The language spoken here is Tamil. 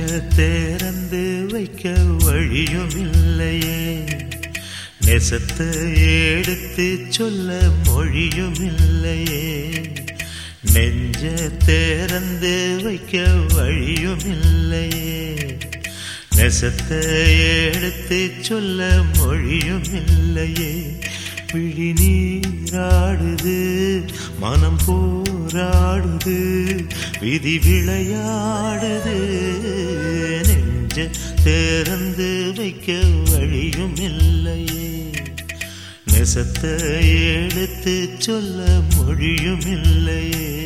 தேரந்து வைக்க வழியும் இல்லையே நெசத்தை எடுத்து சொல்ல மொழியும் இல்லையே நெஞ்ச தேரந்து வைக்க வழியும் இல்லையே நெசத்தை எடுத்து சொல்ல மொழியும் இல்லையே விழி நீராடுது மனம் போராடுது விதி விளையாடுது நெஞ்ச திறந்து வைக்க வழியும் இல்லையே நெசத்தை எடுத்து சொல்ல மொழியும் இல்லையே